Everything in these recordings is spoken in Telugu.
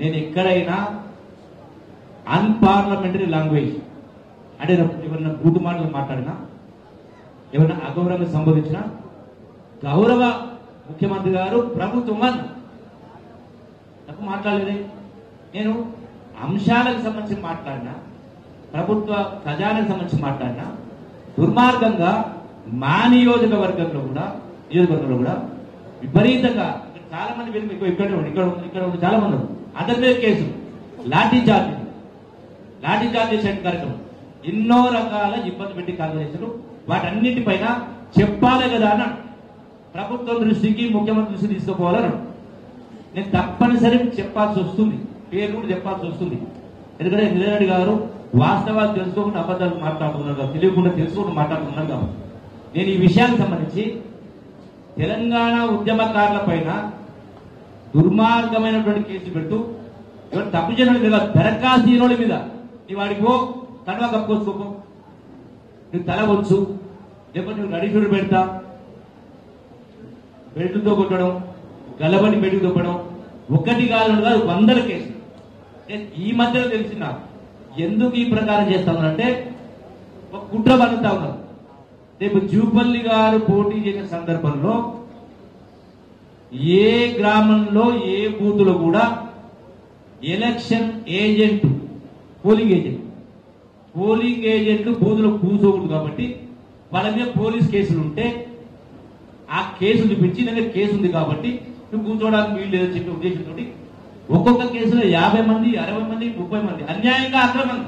నేను ఎక్కడైనా అన్పార్లమెంటరీ లాంగ్వేజ్ అంటే ఎవరైనా బూటు మాటలు మాట్లాడినా ఏమైనా అగౌరవంగా సంబోధించిన గౌరవ ముఖ్యమంత్రి గారు ప్రభుత్వం అన్న తప్పు మాట్లాడలేదే నేను అంశాలకు సంబంధించి మాట్లాడినా ప్రభుత్వ ఖజానాకు సంబంధించి మాట్లాడినా దుర్మార్గంగా మా నియోజకవర్గంలో కూడా నియోజకవర్గంలో కూడా విపరీతంగా ఇక్కడ చాలా మంది వీళ్ళు ఇక్కడ ఇక్కడ ఉన్నారు, ఇక్కడ ఉన్నారు, ఇక్కడ ఉన్నారు, చాలా మంది ఉన్నారు. అందరి మీద case lathi charge lathi charge చేసే కార్యక్రమం ఎన్నో రకాల ఇబ్బంది పెట్టి కాంగ్రెస్ వాటన్నిటిపైన చెప్పాలి కదా అన్నాడు ప్రభుత్వం దృష్టికి ముఖ్యమంత్రి దృష్టికి తీసుకుపోవాలన్నాడు నేను తప్పనిసరి చెప్పాల్సి వస్తుంది పేరు కూడా చెప్పాల్సి వస్తుంది ఎందుకంటే నిలరెడ్డి గారు వాస్తవాలు తెలుసుకోకుండా అబద్ధాలు మాట్లాడుతున్నారు కాబట్టి తెలియకుండా తెలుసుకోకుండా మాట్లాడుతున్నారు కాబట్టి నేను ఈ విషయానికి సంబంధించి తెలంగాణ ఉద్యమకారుల పైన దుర్మార్గమైనటువంటి కేసు పెట్టు ఎవరు తప్పు చేయడం మీద దరఖాస్తు ఈరోడి మీద నీ వాడికి పో కడవ కప్పుకోసుకోపో నువ్వు తల వచ్చు లేకపోతే నువ్వు నడిచుడు పెడతా బెల్టుతో కొట్టడం గలబడి బెడ్డు దొప్పడం ఒకటి కాదు కాదు వందల కేసులు నేను ఈ మధ్యలో తెలిసి నాకు ఎందుకు ఈ ప్రకారం చేస్తా ఉన్నారంటే ఒక కుట్ర పడుతా ఉన్నారు రేపు జూపల్లి గారు పోటీ చేసిన సందర్భంలో ఏ గ్రామంలో ఏ బూతులో కూడా election agent polling agent polling agent బూతులో కూర్చోకూడదు కాబట్టి వాళ్ళ మీద పోలీస్ కేసులు ఉంటే ఆ కేసు చూపించి దగ్గర కేసు ఉంది కాబట్టి నువ్వు కూర్చోవడానికి వీలు లేదని చెప్పి ఉద్దేశంతో ఒక్కొక్క కేసులో యాభై మంది అరవై మంది ముప్పై మంది అన్యాయంగా అక్రమంగా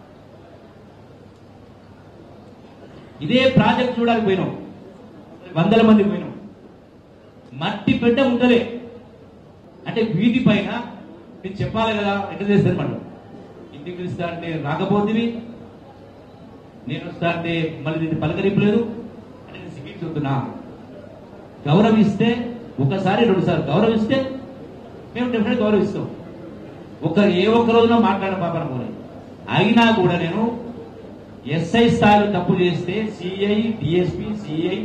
ఇదే ప్రాజెక్ట్ చూడడానికి పోయినాం వందల మంది పోయినాం మట్టి బిడ్డ ఉండలే అంటే వీటి పైన మీరు చెప్పాలి కదా ఎట్లా చేస్తారు మనం ఇంటికి పిలుస్తా అంటే రాకపోతుంది నేను వస్తా అంటే మళ్ళీ దీన్ని పలకరింపలేదు అంటే నేను సిగ్గు చూస్తున్నా గౌరవిస్తే ఒకసారి రెండు సార్లు గౌరవిస్తే మేము డెఫినెట్ గౌరవిస్తాం ఒక ఏ ఒక్క రోజున మాట్లాడిన పాపన పోలే అయినా కూడా నేను ఎస్ఐ స్థాయిలో తప్పు చేస్తే CI DSP CI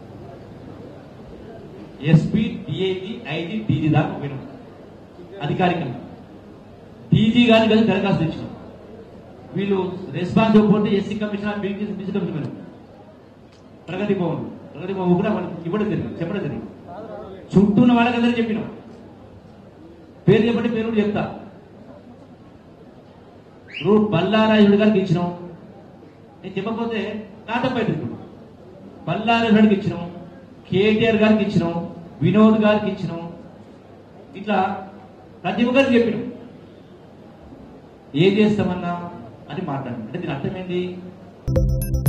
SP DIG IG DG దాకా పోయినాం అధికారికంగా డీజీ గారిని కలిసి దరఖాస్తు ఇచ్చినాం వీళ్ళు రెస్పాన్స్ ఇవ్వకపోతే SC commissioner BC BC commissioner Pragathi Bhavan Pragathi Bhavan కూడా వాళ్ళకి ఇవ్వడం జరిగింది చెప్పడం జరిగింది చుట్టూ ఉన్న వాళ్ళకందరూ చెప్పినాం పేరు చెప్పండి పేరు కూడా చెప్తా ఇప్పుడు బల్లారాయుడు గారికి ఇచ్చినాం నేను చెప్పకపోతే నాటపై ఇప్పుడు బల్లారాయుడికి ఇచ్చినాం కేటీఆర్ గారికి ఇచ్చినాం వినోద్ గారికి ఇచ్చినాం ఇట్లా ప్రతి ఒక్కరికి చెప్పినాం ఏం చేస్తామన్నా అని మాట్లాడాం అంటే దీని అర్థం ఏంటి